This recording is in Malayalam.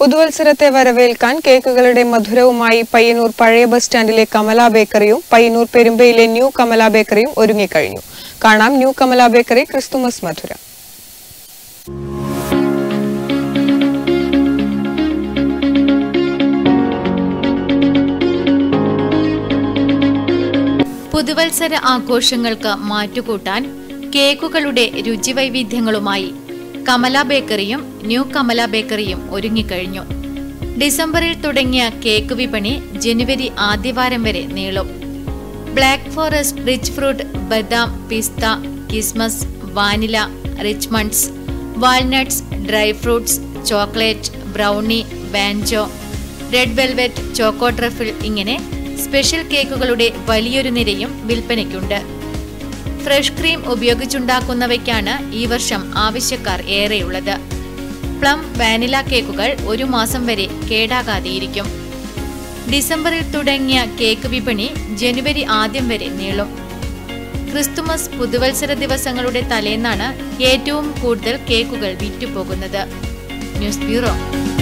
പുതുവത്സരത്തെ വരവേൽക്കാൻ കേക്കുകളുടെ മധുരവുമായി പയ്യന്നൂർ പഴയ ബസ് സ്റ്റാൻഡിലെ കമല ബേക്കറിയും പയ്യന്നൂർ പെരുമ്പയിലെ ന്യൂ കമല ബേക്കറിയും ഒരുങ്ങിക്കഴിഞ്ഞു കാണാം ന്യൂ കമല ബേക്കറി ക്രിസ്തുമസ് മധുരം പുതുവത്സര ആഘോഷങ്ങൾക്ക് മാറ്റുകൂട്ടാൻ കേക്കുകളുടെ രുചിവൈവിധ്യങ്ങളുമായി കമല ബേക്കറിയും ന്യൂ കമല ബേക്കറിയും ഒരുങ്ങിക്കഴിഞ്ഞു ഡിസംബറിൽ തുടങ്ങിയ കേക്ക് വിപണി ജനുവരി ആദ്യവാരം വരെ നീളും ബ്ലാക്ക് ഫോറസ്റ്റ് റിച്ച് ഫ്രൂട്ട് ബദാം പിസ്ത കിസ്മസ് vanilla Richmonds walnuts dry fruits chocolate brownie banjo red velvet choco truffle ഇങ്ങനെ സ്പെഷ്യൽ കേക്കുകളുടെ വലിയൊരു നിരയും വിൽപ്പനയ്ക്കുണ്ട് ഫ്രഷ് ക്രീം ഉപയോഗിച്ചുണ്ടാക്കുന്നവയ്ക്കാണ് ഈ വർഷം ആവശ്യക്കാർ ഏറെയുള്ളത് പ്ലം വാനില കേക്കുകൾ ഒരു മാസം വരെ കേടാകാതെയിരിക്കും ഡിസംബറിൽ തുടങ്ങിയ കേക്ക് വിപണി ജനുവരി ആദ്യം വരെ നീളും ക്രിസ്തുമസ് പുതുവത്സര ദിവസങ്ങളുടെ തലേന്നാണ് ഏറ്റവും കൂടുതൽ കേക്കുകൾ വിറ്റുപോകുന്നത് ന്യൂസ് ബ്യൂറോ